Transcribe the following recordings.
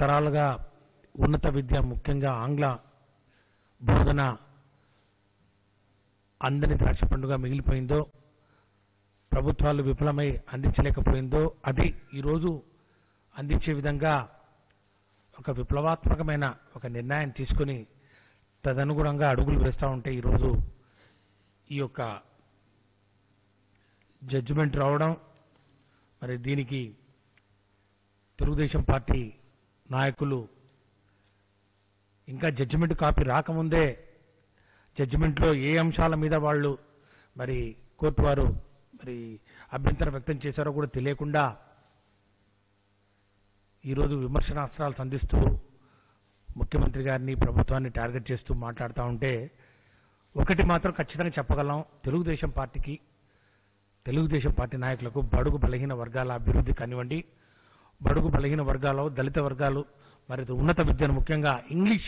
తరతరాలుగా ఉన్నత విద్య ముఖ్యంగా ఆంగ్ల బోధన అందని ద్రాక్ష పండుగ మిగిలిపోయిందో ప్రభుత్వాలు విఫలమై అందించలేకపోయిందో అది ఈరోజు అందించే విధంగా ఒక విప్లవాత్మకమైన ఒక నిర్ణయం తీసుకుని తదనుగుణంగా అడుగులు వేస్తూ ఉంటే ఈరోజు ఈ యొక్క జడ్జిమెంట్ రావడం మరి దీనికి తెలుగుదేశం పార్టీ నాయకులు ఇంకా జడ్జిమెంట్ కాపీ రాకముందే జడ్జిమెంట్లో ఏ అంశాల మీద వాళ్ళు మరి కోర్టు వారు మరి అభ్యంతరం వ్యక్తం చేశారో కూడా తెలియకుండా ఈరోజు విమర్శనాస్త్రాలు సంధిస్తూ ముఖ్యమంత్రి గారిని ప్రభుత్వాన్ని టార్గెట్ చేస్తూ మాట్లాడుతూ ఉంటే ఒకటి మాత్రం ఖచ్చితంగా చెప్పగలం తెలుగుదేశం పార్టీకి తెలుగుదేశం పార్టీ నాయకులకు బడుగు బలహీన వర్గాల అభివృద్ధి కానివ్వండి బడుగు బలహీన వర్గాలు దళిత వర్గాలు మరి ఉన్నత విద్యను ముఖ్యంగా ఇంగ్లీష్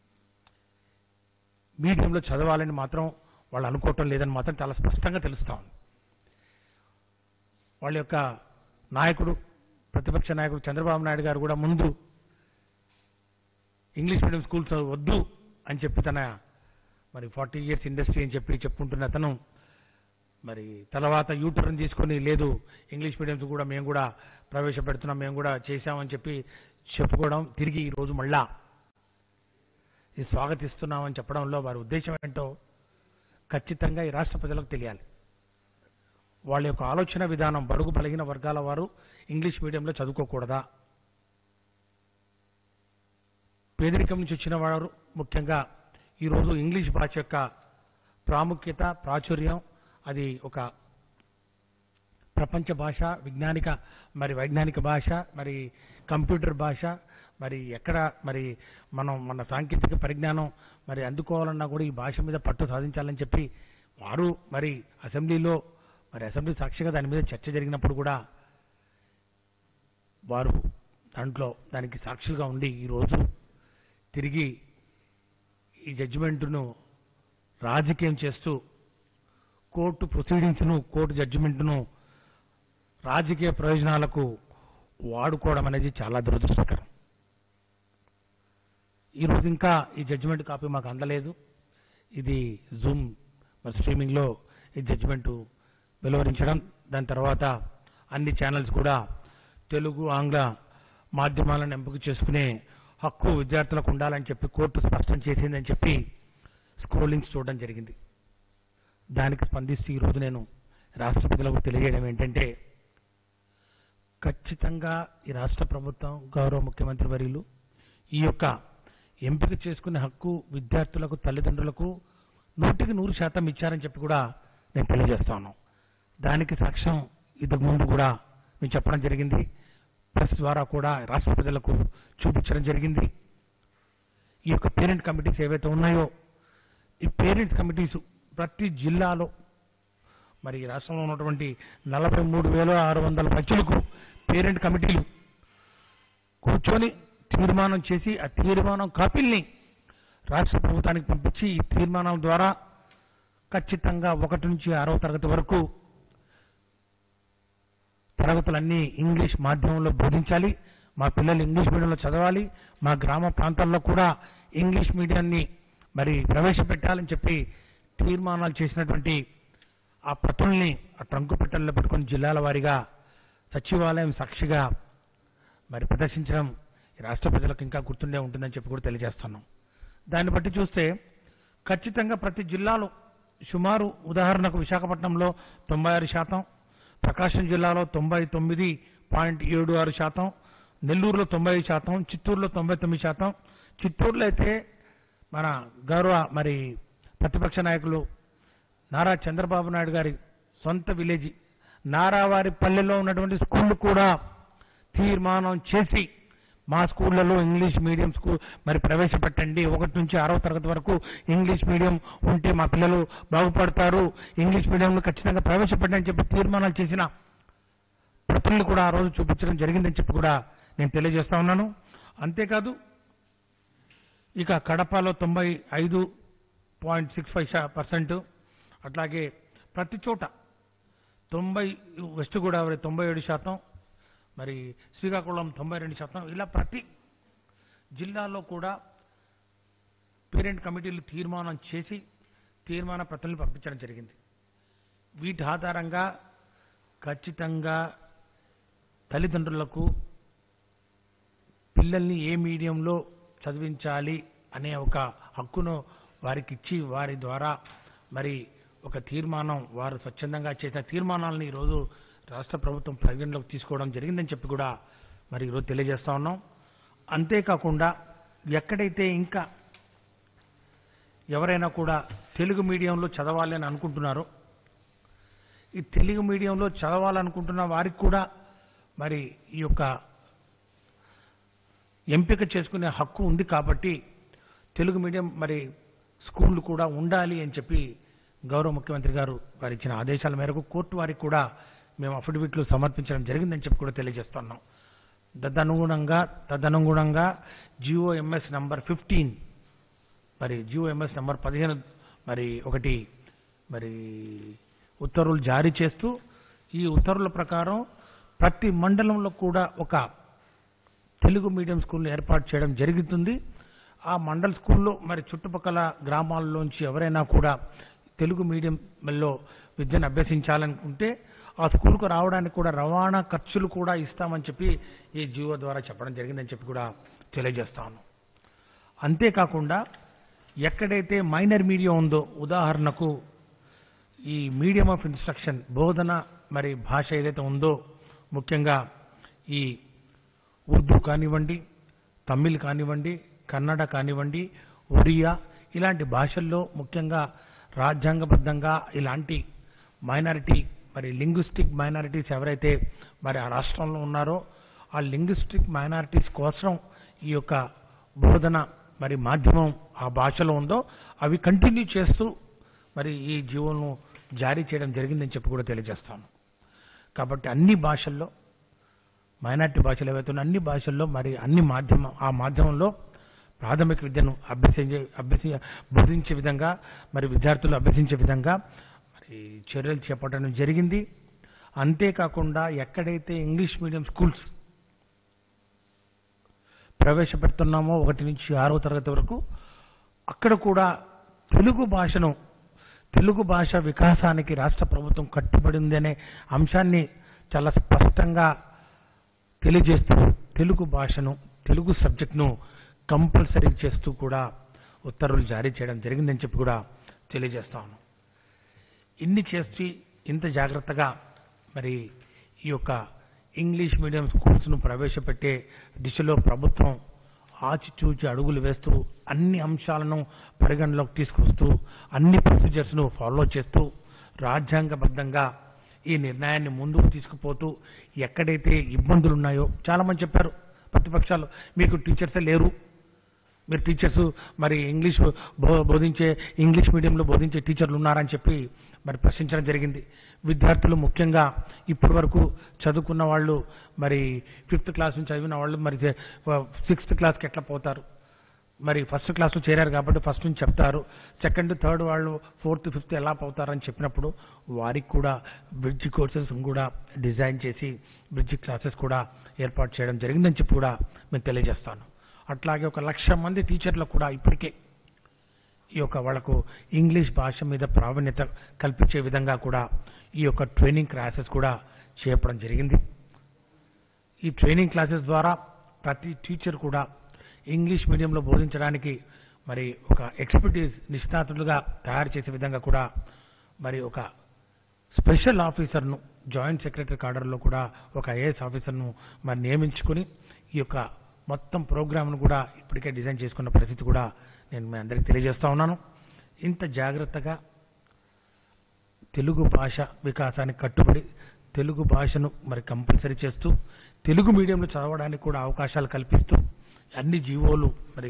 మీడియంలో చదవాలని మాత్రం వాళ్ళు అనుకోవటం లేదని మాత్రం చాలా స్పష్టంగా తెలుస్తా ఉంది వాళ్ళ యొక్క నాయకుడు ప్రతిపక్ష నాయకుడు చంద్రబాబు నాయుడు గారు కూడా ముందు ఇంగ్లీష్ మీడియం స్కూల్స్ వద్దు అని చెప్పి తన మరి ఫార్టీ ఇయర్స్ ఇండస్ట్రీ అని చెప్పి చెప్పుకుంటున్న అతను మరి తర్వాత యూటర్న్ తీసుకొని లేదు ఇంగ్లీష్ మీడియంస్ కూడా మేము కూడా ప్రవేశపెడుతున్నాం మేము కూడా చేశామని చెప్పి చెప్పుకోవడం తిరిగి ఈ రోజు మళ్ళా ఇది స్వాగతిస్తున్నామని చెప్పడంలో వారి ఉద్దేశం ఏంటో ఖచ్చితంగా ఈ రాష్ట్ర ప్రజలకు తెలియాలి వాళ్ళ యొక్క ఆలోచన విధానం బడుగు బలహీన వర్గాల వారు ఇంగ్లీష్ మీడియంలో చదువుకోకూడదా పేదరికం నుంచి వచ్చిన వారు ముఖ్యంగా ఈరోజు ఇంగ్లీష్ భాష యొక్క ప్రాముఖ్యత ప్రాచుర్యం అది ఒక ప్రపంచ భాష విజ్ఞానిక మరి వైజ్ఞానిక భాష మరి కంప్యూటర్ భాష మరి ఎక్కడ మరి మనం మన సాంకేతిక పరిజ్ఞానం మరి అందుకోవాలన్నా కూడా ఈ భాష మీద పట్టు సాధించాలని చెప్పి వారు మరి అసెంబ్లీలో మరి అసెంబ్లీ సాక్షిగా దాని మీద చర్చ జరిగినప్పుడు కూడా వారు దాంట్లో దానికి సాక్షులుగా ఉండి ఈరోజు తిరిగి ఈ జడ్జిమెంట్ను రాజకీయం చేస్తూ కోర్టు ప్రొసీడింగ్స్ను కోర్టు జడ్జిమెంట్ను రాజకీయ ప్రయోజనాలకు వాడుకోవడం అనేది చాలా దురదృష్టకరం ఈరోజు ఇంకా ఈ జడ్జిమెంట్ కాపీ మాకు అందలేదు ఇది జూమ్ మరి స్ట్రీమింగ్లో ఈ జడ్జిమెంట్ వెలువరించడం దాని తర్వాత అన్ని ఛానల్స్ కూడా తెలుగు ఆంగ్ల మాధ్యమాలను ఎంపిక చేసుకునే హక్కు విద్యార్థులకు ఉండాలని చెప్పి కోర్టు స్పష్టం చేసిందని చెప్పి స్క్రోలింగ్స్ చూడడం జరిగింది దానికి స్పందిస్తూ ఈరోజు నేను రాష్ట్ర ప్రజలకు తెలియజేయడం ఏంటంటే ఖచ్చితంగా ఈ రాష్ట్ర ప్రభుత్వం గౌరవ ముఖ్యమంత్రి వర్యులు ఈ యొక్క ఎంపిక చేసుకునే హక్కు విద్యార్థులకు తల్లిదండ్రులకు నూటికి నూరు శాతం ఇచ్చారని చెప్పి కూడా నేను తెలియజేస్తా ఉన్నాను దానికి సాక్ష్యం ఇంతకు ముందు కూడా మేము చెప్పడం జరిగింది ప్రెస్ ద్వారా కూడా రాష్ట్ర ప్రజలకు చూపించడం జరిగింది ఈ యొక్క పేరెంట్ కమిటీస్ ఏవైతే ఉన్నాయో ఈ పేరెంట్స్ కమిటీస్ ప్రతి జిల్లాలో మరి ఈ రాష్ట్రంలో ఉన్నటువంటి నలభై మూడు వేల ఆరు వందల పచ్చులకు పేరెంట్ కమిటీలు కూర్చొని తీర్మానం చేసి ఆ తీర్మానం కాపీల్ని రాష్ట్ర ప్రభుత్వానికి పంపించి ఈ తీర్మానం ద్వారా ఖచ్చితంగా ఒకటి నుంచి ఆరవ తరగతి వరకు తరగతులన్నీ ఇంగ్లీష్ మాధ్యమంలో బోధించాలి మా పిల్లలు ఇంగ్లీష్ మీడియంలో చదవాలి మా గ్రామ ప్రాంతాల్లో కూడా ఇంగ్లీష్ మీడియాన్ని మరి ప్రవేశపెట్టాలని చెప్పి తీర్మానాలు చేసినటువంటి ఆ పత్రుల్ని ఆ ట్రంకు పెట్టెల్లో పెట్టుకొని జిల్లాల వారీగా సచివాలయం సాక్షిగా మరి ప్రదర్శించడం ఈ రాష్ట్ర ప్రజలకు ఇంకా గుర్తుండే ఉంటుందని చెప్పి కూడా తెలియజేస్తున్నాం దాన్ని బట్టి చూస్తే ఖచ్చితంగా ప్రతి జిల్లాలో సుమారు ఉదాహరణకు విశాఖపట్నంలో తొంభై ఆరు శాతం ప్రకాశం జిల్లాలో తొంభై తొమ్మిది పాయింట్ ఏడు ఆరు శాతం నెల్లూరులో తొంభై శాతం చిత్తూరులో తొంభై తొమ్మిది శాతం చిత్తూరులో అయితే మన గౌరవ మరి ప్రతిపక్ష నాయకులు నారా చంద్రబాబు నాయుడు గారి సొంత విలేజ్ నారావారి పల్లెలో ఉన్నటువంటి స్కూళ్ళు కూడా తీర్మానం చేసి మా స్కూళ్ళలో ఇంగ్లీష్ మీడియం స్కూల్ మరి ప్రవేశపెట్టండి ఒకటి నుంచి ఆరవ తరగతి వరకు ఇంగ్లీష్ మీడియం ఉంటే మా పిల్లలు బాగుపడతారు ఇంగ్లీష్ మీడియంలో ఖచ్చితంగా ప్రవేశపెట్టండి అని చెప్పి తీర్మానాలు చేసిన ప్రతుల్ని కూడా ఆ రోజు చూపించడం జరిగిందని చెప్పి కూడా నేను తెలియజేస్తా ఉన్నాను అంతేకాదు ఇక కడపలో తొంభై ఐదు పాయింట్ సిక్స్ ఫైవ్ పర్సెంట్ అట్లాగే ప్రతి చోట తొంభై వెస్ట్ గోదావరి తొంభై ఏడు శాతం మరి శ్రీకాకుళం తొంభై రెండు శాతం ఇలా ప్రతి జిల్లాలో కూడా పేరెంట్ కమిటీలు తీర్మానం చేసి తీర్మాన ప్రతులను పంపించడం జరిగింది వీటి ఆధారంగా ఖచ్చితంగా తల్లిదండ్రులకు పిల్లల్ని ఏ మీడియంలో చదివించాలి అనే ఒక హక్కును వారికి ఇచ్చి వారి ద్వారా మరి ఒక తీర్మానం వారు స్వచ్ఛందంగా చేసిన తీర్మానాలను ఈరోజు రాష్ట్ర ప్రభుత్వం పరిగణలోకి తీసుకోవడం జరిగిందని చెప్పి కూడా మరి ఈరోజు తెలియజేస్తా ఉన్నాం అంతేకాకుండా ఎక్కడైతే ఇంకా ఎవరైనా కూడా తెలుగు మీడియంలో చదవాలి అని అనుకుంటున్నారో ఈ తెలుగు మీడియంలో చదవాలనుకుంటున్న వారికి కూడా మరి ఈ యొక్క ఎంపిక చేసుకునే హక్కు ఉంది కాబట్టి తెలుగు మీడియం మరి స్కూళ్ళు కూడా ఉండాలి అని చెప్పి గౌరవ ముఖ్యమంత్రి గారు వారు ఇచ్చిన ఆదేశాల మేరకు కోర్టు వారికి కూడా మేము అఫిడవిట్లు సమర్పించడం జరిగిందని చెప్పి కూడా తెలియజేస్తున్నాం తదనుగుణంగా తదనుగుణంగా జిఓఎంఎస్ నంబర్ ఫిఫ్టీన్ మరి జిఓఎంఎస్ నంబర్ పదిహేను మరి ఒకటి మరి ఉత్తర్వులు జారీ చేస్తూ ఈ ఉత్తర్వుల ప్రకారం ప్రతి మండలంలో కూడా ఒక తెలుగు మీడియం స్కూల్ని ఏర్పాటు చేయడం జరుగుతుంది ఆ మండల్ స్కూల్లో మరి చుట్టుపక్కల గ్రామాల్లోంచి ఎవరైనా కూడా తెలుగు మీడియంలో విద్యను అభ్యసించాలనుకుంటే ఆ స్కూల్కు రావడానికి కూడా రవాణా ఖర్చులు కూడా ఇస్తామని చెప్పి ఈ జీవో ద్వారా చెప్పడం జరిగిందని చెప్పి కూడా తెలియజేస్తాను అంతేకాకుండా ఎక్కడైతే మైనర్ మీడియం ఉందో ఉదాహరణకు ఈ మీడియం ఆఫ్ ఇన్స్ట్రక్షన్ బోధన మరి భాష ఏదైతే ఉందో ముఖ్యంగా ఈ ఉర్దూ కానివ్వండి తమిళ్ కానివ్వండి కన్నడ కానివ్వండి ఒరియా ఇలాంటి భాషల్లో ముఖ్యంగా రాజ్యాంగబద్ధంగా ఇలాంటి మైనారిటీ మరి లింగ్విస్టిక్ మైనారిటీస్ ఎవరైతే మరి ఆ రాష్ట్రంలో ఉన్నారో ఆ లింగ్విస్టిక్ మైనారిటీస్ కోసం ఈ యొక్క బోధన మరి మాధ్యమం ఆ భాషలో ఉందో అవి కంటిన్యూ చేస్తూ మరి ఈ జీవోను జారీ చేయడం జరిగిందని చెప్పి కూడా తెలియజేస్తాను కాబట్టి అన్ని భాషల్లో మైనార్టీ భాషలు ఏవైతే ఉన్నాయో అన్ని భాషల్లో మరి అన్ని మాధ్యమం ఆ మాధ్యమంలో ప్రాథమిక విద్యను అభ్యసించే అభ్యసి బోధించే విధంగా మరి విద్యార్థులు అభ్యసించే విధంగా మరి చర్యలు చేపట్టడం జరిగింది అంతేకాకుండా ఎక్కడైతే ఇంగ్లీష్ మీడియం స్కూల్స్ ప్రవేశపెడుతున్నామో ఒకటి నుంచి ఆరవ తరగతి వరకు అక్కడ కూడా తెలుగు భాషను తెలుగు భాష వికాసానికి రాష్ట్ర ప్రభుత్వం కట్టుబడి ఉంది అనే అంశాన్ని చాలా స్పష్టంగా తెలియజేస్తూ తెలుగు భాషను తెలుగు సబ్జెక్ట్ను కంపల్సరీ చేస్తూ కూడా ఉత్తర్వులు జారీ చేయడం జరిగిందని చెప్పి కూడా తెలియజేస్తాను ఇన్ని చేసి ఇంత జాగ్రత్తగా మరి ఈ యొక్క ఇంగ్లీష్ మీడియం స్కూల్స్ను ప్రవేశపెట్టే దిశలో ప్రభుత్వం ఆచితూచి అడుగులు వేస్తూ అన్ని అంశాలను పరిగణలోకి తీసుకొస్తూ అన్ని ప్రొసీజర్స్ను ఫాలో చేస్తూ రాజ్యాంగబద్ధంగా ఈ నిర్ణయాన్ని ముందుకు తీసుకుపోతూ ఎక్కడైతే ఇబ్బందులు ఉన్నాయో చాలా మంది చెప్పారు ప్రతిపక్షాలు మీకు టీచర్సే లేరు మీరు టీచర్స్ మరి ఇంగ్లీష్ బో- బోధించే ఇంగ్లీష్ మీడియంలో బోధించే టీచర్లు ఉన్నారని చెప్పి మరి ప్రశ్నించడం జరిగింది విద్యార్థులు ముఖ్యంగా ఇప్పటి వరకు చదువుకున్న వాళ్ళు మరి ఫిఫ్త్ క్లాస్ నుంచి చదివిన వాళ్ళు మరి సిక్స్త్ క్లాస్కి ఎట్లా పోతారు మరి ఫస్ట్ క్లాస్లో చేరారు కాబట్టి ఫస్ట్ నుంచి చెప్తారు సెకండ్ థర్డ్ వాళ్ళు ఫోర్త్ ఫిఫ్త్ ఎలా పోతారని చెప్పినప్పుడు వారికి కూడా బ్రిడ్జ్ కోర్సెస్ కూడా డిజైన్ చేసి బ్రిడ్జ్ క్లాసెస్ కూడా ఏర్పాటు చేయడం జరిగిందని చెప్పి కూడా నేను తెలియజేస్తాను అట్లాగే ఒక లక్ష మంది టీచర్లకు కూడా ఇప్పటికే ఈ యొక్క వాళ్ళకు ఇంగ్లీష్ భాష మీద ప్రావీణ్యత కల్పించే విధంగా కూడా ఈ యొక్క ట్రైనింగ్ క్లాసెస్ కూడా చేపడం జరిగింది ఈ ట్రైనింగ్ క్లాసెస్ ద్వారా ప్రతి టీచర్ కూడా ఇంగ్లీష్ మీడియంలో బోధించడానికి మరి ఒక ఎక్స్పర్టీస్ నిష్ణాతులుగా తయారు చేసే విధంగా కూడా మరి ఒక స్పెషల్ ఆఫీసర్ను జాయింట్ సెక్రటరీ కాడర్లో కూడా ఒక ఐఏఎస్ ఆఫీసర్ను మరి నియమించుకుని ఈ యొక్క మొత్తం ప్రోగ్రామ్ను కూడా ఇప్పటికే డిజైన్ చేసుకున్న పరిస్థితి కూడా నేను మీ అందరికీ తెలియజేస్తా ఉన్నాను ఇంత జాగ్రత్తగా తెలుగు భాష వికాసానికి కట్టుబడి తెలుగు భాషను మరి కంపల్సరీ చేస్తూ తెలుగు మీడియంలో చదవడానికి కూడా అవకాశాలు కల్పిస్తూ అన్ని జీవోలు మరి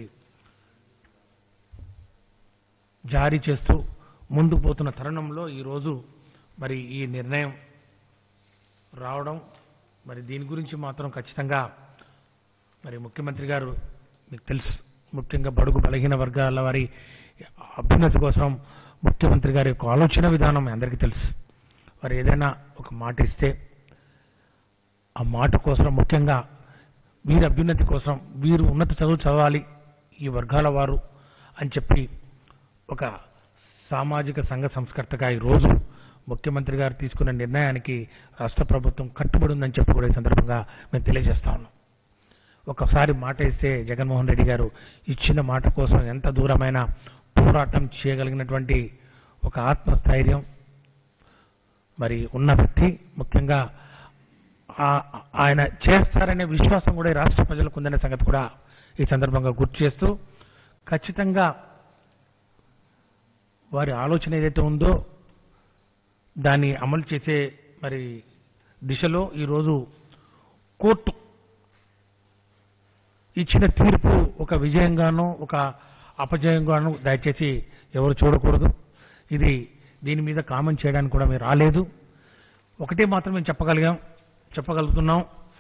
జారీ చేస్తూ ముందుకు పోతున్న తరుణంలో ఈరోజు మరి ఈ నిర్ణయం రావడం మరి దీని గురించి మాత్రం ఖచ్చితంగా మరి ముఖ్యమంత్రి గారు మీకు తెలుసు ముఖ్యంగా బడుగు బలహీన వర్గాల వారి అభ్యున్నతి కోసం ముఖ్యమంత్రి గారి యొక్క ఆలోచన విధానం మీ అందరికీ తెలుసు వారు ఏదైనా ఒక మాట ఇస్తే ఆ మాట కోసం ముఖ్యంగా వీరి అభ్యున్నతి కోసం వీరు ఉన్నత చదువు చదవాలి ఈ వర్గాల వారు అని చెప్పి ఒక సామాజిక సంఘ సంస్కర్తగా ఈరోజు ముఖ్యమంత్రి గారు తీసుకున్న నిర్ణయానికి రాష్ట్ర ప్రభుత్వం కట్టుబడి ఉందని చెప్పి కూడా ఈ సందర్భంగా మేము తెలియజేస్తా ఉన్నాం ఒకసారి మాట ఇస్తే జగన్మోహన్ రెడ్డి గారు ఇచ్చిన మాట కోసం ఎంత దూరమైన పోరాటం చేయగలిగినటువంటి ఒక ఆత్మస్థైర్యం మరి ఉన్న వ్యక్తి ముఖ్యంగా ఆ- ఆయన చేస్తారనే విశ్వాసం కూడా ఈ రాష్ట్ర ప్రజలకు ఉందనే సంగతి కూడా ఈ సందర్భంగా గుర్తు చేస్తూ ఖచ్చితంగా వారి ఆలోచన ఏదైతే ఉందో దాన్ని అమలు చేసే మరి దిశలో ఈరోజు కోర్టు ఇచ్చిన తీర్పు ఒక విజయంగానో ఒక అపజయంగానో దయచేసి ఎవరు చూడకూడదు ఇది దీని మీద కామెంట్ చేయడానికి కూడా మీరు రాలేదు ఒకటే మాత్రం మేము చెప్పగలిగాం చెప్పగలుగుతున్నాం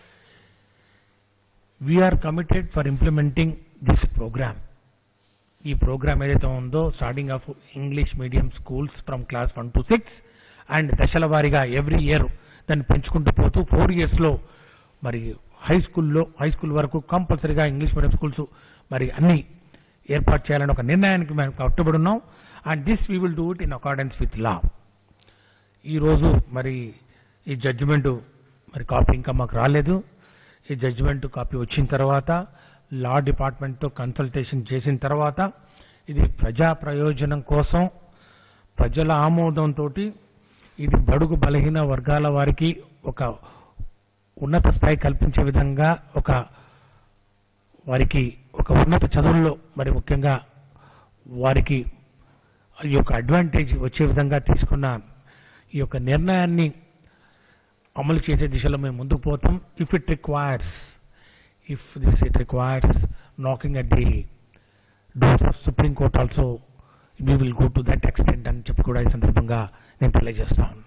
we're committed for implementing this program ఈ ప్రోగ్రామ్ ఏదైతే ఉందో starting of English medium schools from class one to six and దశల వారీగా ఎవ్రీ ఇయర్ దాన్ని పెంచుకుంటూ పోతూ ఫోర్ ఇయర్స్లో మరి హై స్కూల్లో హై స్కూల్ వరకు కంపల్సరీగా ఇంగ్లీష్ మీడియం స్కూల్స్ మరి అన్ని ఏర్పాటు చేయాలని ఒక నిర్ణయానికి మేము కట్టుబడి ఉన్నాం and this we will do it in accordance with law ఈరోజు మరి ఈ జడ్జిమెంట్ మరి కాపీ ఇంకా మాకు రాలేదు ఈ జడ్జిమెంట్ కాపీ వచ్చిన తర్వాత లా డిపార్ట్మెంట్తో కన్సల్టేషన్ చేసిన తర్వాత ఇది ప్రజా ప్రయోజనం కోసం ప్రజల ఆమోదంతో ఇది బడుగు బలహీన వర్గాల వారికి ఒక ఉన్నత స్థాయి కల్పించే విధంగా ఒక వారికి ఒక ఉన్నత చదువుల్లో మరి ముఖ్యంగా వారికి ఈ యొక్క అడ్వాంటేజ్ వచ్చే విధంగా తీసుకున్న ఈ యొక్క నిర్ణయాన్ని అమలు చేసే దిశలో మేము ముందుకు పోతాం if it requires if this it requires knocking at the doors of Supreme Court also we will go to that extent అని చెప్పి కూడా ఈ సందర్భంగా నేను తెలియజేస్తాను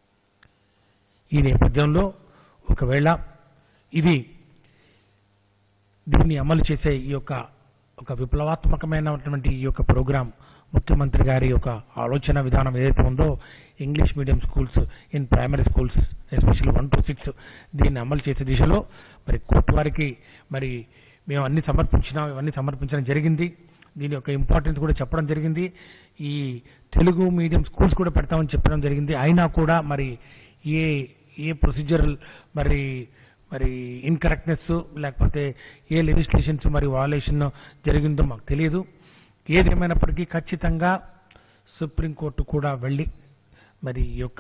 ఈ నేపథ్యంలో ఒకవేళ ఇది దీన్ని అమలు చేసే ఈ యొక్క ఒక విప్లవాత్మకమైనటువంటి ఈ యొక్క ప్రోగ్రాం ముఖ్యమంత్రి గారి యొక్క ఆలోచన విధానం ఏదైతే ఉందో English medium schools in primary schools especial one to six దీన్ని అమలు చేసే దిశలో మరి కోర్టు వారికి మరి మేము అన్ని సమర్పించినాం ఇవన్నీ సమర్పించడం జరిగింది దీని యొక్క ఇంపార్టెన్స్ కూడా చెప్పడం జరిగింది ఈ తెలుగు మీడియం స్కూల్స్ కూడా పెడతామని చెప్పడం జరిగింది అయినా కూడా మరి ఏ ఏ ప్రొసీజర్ మరి మరి ఇన్కరెక్ట్నెస్ లేకపోతే ఏ లెజిస్లేషన్స్ మరి వాలేషన్ జరిగిందో మాకు తెలియదు ఏదేమైనప్పటికీ ఖచ్చితంగా సుప్రీంకోర్టు కూడా వెళ్ళి మరి ఈ యొక్క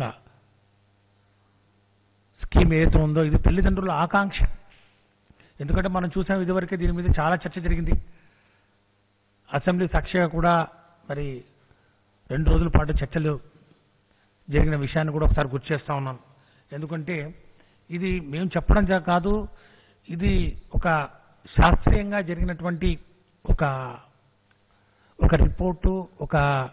స్కీమ్ ఏదైతే ఉందో ఇది తల్లిదండ్రుల ఆకాంక్ష ఎందుకంటే మనం చూసాం ఇదివరకే దీని మీద చాలా చర్చ జరిగింది అసెంబ్లీ సాక్షిగా కూడా మరి రెండు రోజుల పాటు చర్చలు జరిగిన విషయాన్ని కూడా ఒకసారి గుర్తు చేస్తా ఉన్నాను ఎందుకంటే ఇది మేము చెప్పడం జా కాదు ఇది ఒక శాస్త్రీయంగా జరిగినటువంటి ఒక ఒక రిపోర్టు ఒక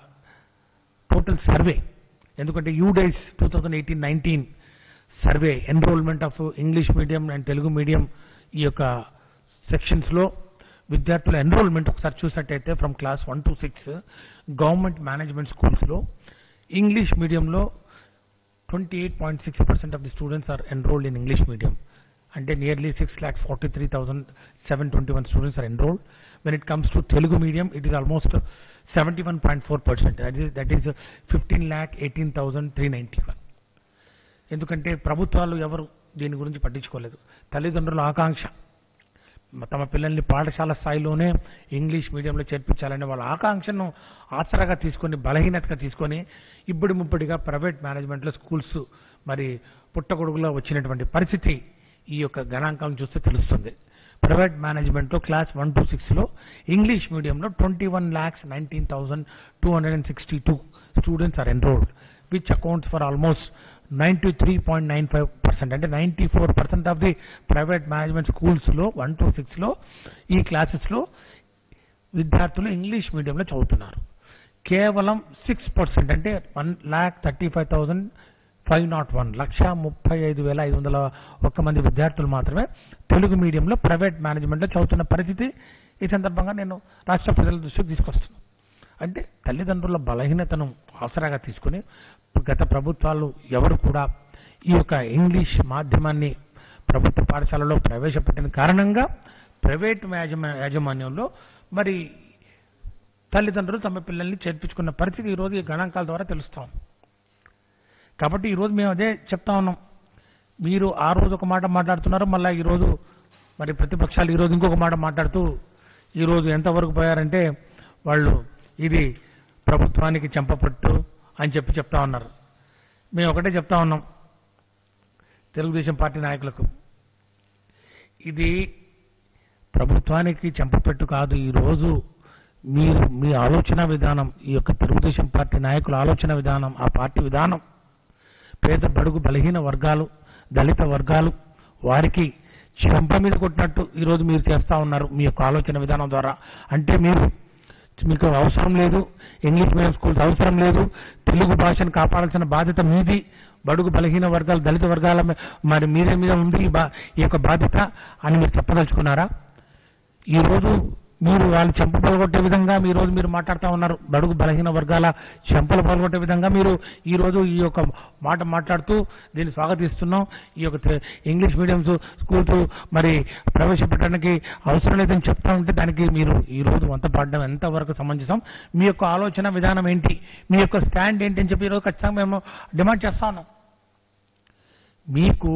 టోటల్ సర్వే ఎందుకంటే UDISE two thousand eighteen nineteen survey enrolment of English medium and Telugu medium ఈ యొక్క సెక్షన్స్లో విద్యార్థుల ఎన్రోల్మెంట్ ఒకసారి చూసినట్టయితే from class one to six government management స్కూల్స్లో ఇంగ్లీష్ మీడియంలో twenty eight point six percent of the students are enrolled in English medium అంటే nearly six lakh forty three thousand seven twenty one students are enrolled when it comes to Telugu medium it is almost seventy one point four percent that is fifteen lakh eighteen thousand three ninety one ఎందుకంటే ప్రభుత్వాలు ఎవరు దీని గురించి పట్టించుకోలేదు తల్లిదండ్రుల ఆకాంక్ష తమ పిల్లల్ని పాఠశాల స్థాయిలోనే ఇంగ్లీష్ మీడియంలో చేర్పించాలనే వాళ్ళ ఆకాంక్షను ఆసరాగా తీసుకొని బలహీనతగా తీసుకొని ఇబ్బడి ముబ్బడిగా ప్రైవేట్ మేనేజ్మెంట్లో స్కూల్స్ మరి పుట్టగొడుగులో వచ్చినటువంటి పరిస్థితి ఈ యొక్క గణాంకం చూస్తే తెలుస్తుంది ప్రైవేట్ మేనేజ్మెంట్లో క్లాస్ వన్ టు సిక్స్లో ఇంగ్లీష్ మీడియంలో twenty one lakhs nineteen thousand two hundred and sixty two students are enrolled which accounts for almost ninety three point nine five percent అంటే ninety four percent of the private management స్కూల్స్లో one to సిక్స్లో ఈ క్లాసెస్లో విద్యార్థులు English మీడియంలో చదువుతున్నారు కేవలం six percent అంటే one lakh thirty five thousand five not one lakh ముప్పై ఐదు వేల ఐదు వందల ఒక్క మంది విద్యార్థులు మాత్రమే తెలుగు మీడియంలో ప్రైవేట్ మేనేజ్మెంట్లో చదువుతున్న పరిస్థితి ఈ సందర్భంగా నేను రాష్ట్ర ప్రజల దృష్టికి తీసుకొస్తున్నాను అంటే తల్లిదండ్రుల బలహీనతను ఆసరాగా తీసుకుని గత ప్రభుత్వాలు ఎవరు కూడా ఈ యొక్క ఇంగ్లీష్ మాధ్యమాన్ని ప్రభుత్వ పాఠశాలలో ప్రవేశపెట్టిన కారణంగా ప్రైవేట్ యాజమా యాజమాన్యంలో మరి తల్లిదండ్రులు తమ పిల్లల్ని చేర్పించుకున్న పరిస్థితి ఈరోజు ఈ గణాంకాల ద్వారా తెలుస్తాం కాబట్టి ఈరోజు మేము అదే చెప్తా ఉన్నాం మీరు ఆ రోజు ఒక మాట మాట్లాడుతున్నారు మళ్ళీ ఈరోజు మరి ప్రతిపక్షాలు ఈరోజు ఇంకొక మాట మాట్లాడుతూ ఈరోజు ఎంతవరకు పోయారంటే వాళ్ళు ఇది ప్రభుత్వానికి చెంపపట్టు అని చెప్పి చెప్తా ఉన్నారు మేము ఒకటే చెప్తా ఉన్నాం తెలుగుదేశం పార్టీ నాయకులకు ఇది ప్రభుత్వానికి చెంపపెట్టు కాదు ఈరోజు మీరు మీ ఆలోచన విధానం ఈ యొక్క తెలుగుదేశం పార్టీ నాయకుల ఆలోచన విధానం ఆ పార్టీ విధానం పేద బడుగు బలహీన వర్గాలు దళిత వర్గాలు వారికి చెంప మీద కొట్టినట్టు ఈరోజు మీరు చేస్తా ఉన్నారు మీ యొక్క ఆలోచన విధానం ద్వారా అంటే మీరు మీకు అవసరం లేదు ఇంగ్లీష్ మీడియం స్కూల్స్ అవసరం లేదు తెలుగు భాషను కాపాడాల్సిన బాధ్యత మీది బడుగు బలహీన వర్గాలు దళిత వర్గాల మీ- మరి మీదే మీద ఉంది ఈ బా- ఈ యొక్క బాధ్యత అని మీరు చెప్పదలుచుకున్నారా ఈ రోజు మీరు వాళ్ళు చెంప పలగొట్టే విధంగా ఈ రోజు మీరు మాట్లాడుతూ ఉన్నారు బడుగు బలహీన వర్గాల చెంపలు పలగొట్టే విధంగా మీరు ఈ రోజు ఈ యొక్క మాట మాట్లాడుతూ దీన్ని స్వాగతిస్తున్నాం ఈ యొక్క తె- ఇంగ్లీష్ మీడియంస్ స్కూల్స్ మరి ప్రవేశపెట్టడానికి అవసరం లేదని చెప్తా ఉంటే దానికి మీరు ఈ రోజు వంత పాడడం ఎంతవరకు సమంజసం మీ యొక్క ఆలోచన విధానం ఏంటి మీ యొక్క స్టాండ్ ఏంటి అని చెప్పి ఈరోజు ఖచ్చితంగా మేము డిమాండ్ చేస్తా ఉన్నాం మీకు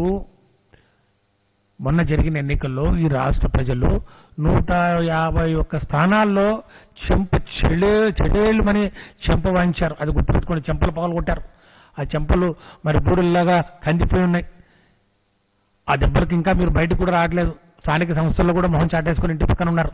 మొన్న జరిగిన ఎన్నికల్లో ఈ రాష్ట్ర ప్రజలు నూట యాభై ఒక్క స్థానాల్లో చెంప చెడే చెడేళ్ళమని చెంప వాయించారు అది గుర్తుపెట్టుకొని చెంపలు పగలు కొట్టారు ఆ చెంపలు మరి బూడుల్లాగా కందిపోయి ఉన్నాయి ఆ దెబ్బలకు ఇంకా మీరు బయటకు కూడా రావట్లేదు స్థానిక సంస్థల్లో కూడా మొహం చాటేసుకొని ఇంటి పక్కన ఉన్నారు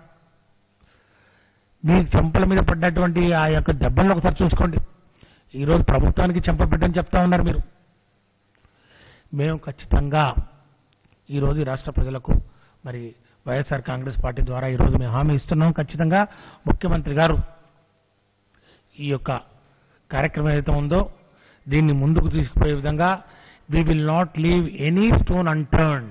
మీ చెంపల మీద పడ్డటువంటి ఆ యొక్క దెబ్బలను ఒకసారి చూసుకోండి ఈరోజు ప్రభుత్వానికి చెంప పెట్టని చెప్తా ఉన్నారు మీరు మేము ఖచ్చితంగా ఈరోజు ఈ రాష్ట్ర ప్రజలకు మరి వైఎస్ఆర్ కాంగ్రెస్ పార్టీ ద్వారా ఈరోజు మేము హామీ ఇస్తున్నాం ఖచ్చితంగా ముఖ్యమంత్రి గారు ఈ యొక్క కార్యక్రమం ఏదైతే ఉందో దీన్ని ముందుకు తీసుకుపోయే విధంగా we will not leave any stone unturned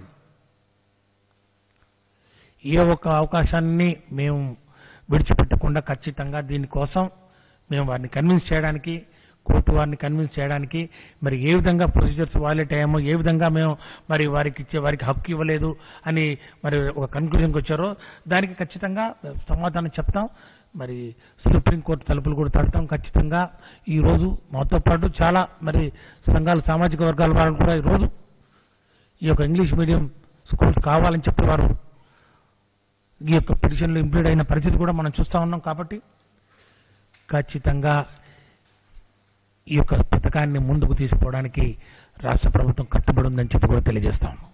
ఏ ఒక్క అవకాశాన్ని మేము విడిచిపెట్టకుండా ఖచ్చితంగా దీనికోసం మేము వారిని కన్విన్స్ చేయడానికి కోర్టు వారిని కన్విన్స్ చేయడానికి మరి ఏ విధంగా ప్రొసీజర్స్ వాయిలేట్ అయ్యామో ఏ విధంగా మేము మరి వారికి ఇచ్చే వారికి హక్కు ఇవ్వలేదు అని మరి ఒక కన్క్లూజన్కి వచ్చారో దానికి ఖచ్చితంగా సమాధానం చెప్తాం మరి సుప్రీంకోర్టు తలుపులు కూడా తడతాం ఖచ్చితంగా ఈ రోజు మాతో పాటు చాలా మరి సంఘాల సామాజిక వర్గాల వాళ్ళు కూడా ఈరోజు ఈ యొక్క ఇంగ్లీష్ మీడియం స్కూల్స్ కావాలని చెప్పి వారు ఈ యొక్క పిటిషన్లు ఇంప్లీడ్ అయిన పరిస్థితి కూడా మనం చూస్తా ఉన్నాం కాబట్టి ఖచ్చితంగా ఈ యొక్క పథకాన్ని ముందుకు తీసుకోవడానికి రాష్ట్ర ప్రభుత్వం కట్టుబడి ఉందని చెప్పి కూడా తెలియజేస్తాం